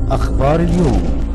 أخبار اليوم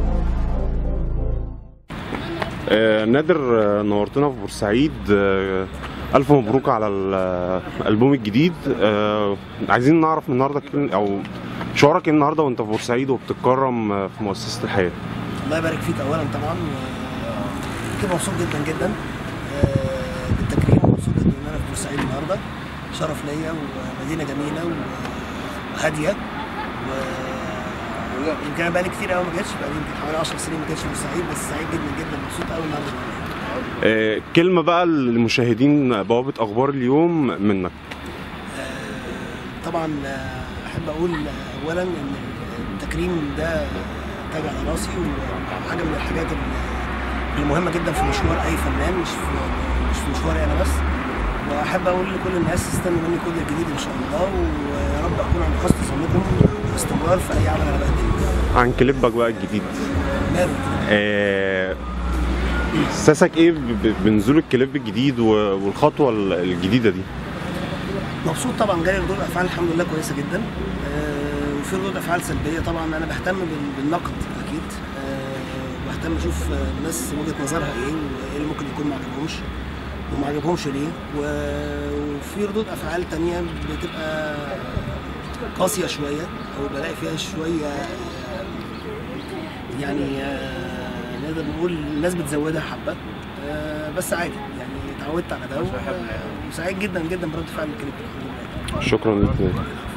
آه، نادر آه، نورتنا في بورسعيد آه، ألف مبروك على ال- آه، الألبوم الجديد آه، عايزين نعرف النهارده كل- أو شعورك إيه النهارده وأنت في بورسعيد وبتتكرم آه، في مؤسسة الحياة الله يبارك فيك اولا طبعا و- كنت مبسوط جدا جدا آه، بالتكريم ومبسوط جدا ان انا في بورسعيد النهارده شرف ليا ومدينه جميله و- وهاديه و يمكن انا بقالي كتير قوي ما جيتش بقالي يمكن حوالي 10 سنين ما جيتش بورسعيد بس سعيد جدا جدا مبسوط قوي النهارده آه، كلمة بقى للمشاهدين بوابة أخبار اليوم منك طبعا آه، احب اقول آه، اولا ان التكريم ده تاج على راسي وحاجه من الحاجات ال- المهمه جدا في مشوار اي فنان مش في مش في مشواري انا بس واحب اقول لكل الناس استنوا مني كل الجديد ان شاء الله ويا رب اكون عند حسن ظنكم باستمرار في اي عمل انا بقدمه عن كليبك بقى الجديد ماله آه، إحساسك إيه ب- ب- بنزول الكليب الجديد و- والخطوة ال- الجديدة دي؟ مبسوط طبعا جاي ردود افعال الحمد لله كويسه جدا آه، وفي ردود افعال سلبيه طبعا انا بهتم بال- بالنقد اكيد آه، بهتم اشوف آه، الناس وجهه نظرها ايه وايه اللي ممكن يكون ما عجبهمش وما عجبهمش ليه و- وفي ردود افعال تانية بتبقى قاسيه شويه او بلاقي فيها شويه آه، يعني آه، نقدر نقول الناس بتزودها حبه آه، بس عادي يعني اتعودت على ده و- وسعيد جدا جدا برد فعل الكليب الحمد لله شكرا لك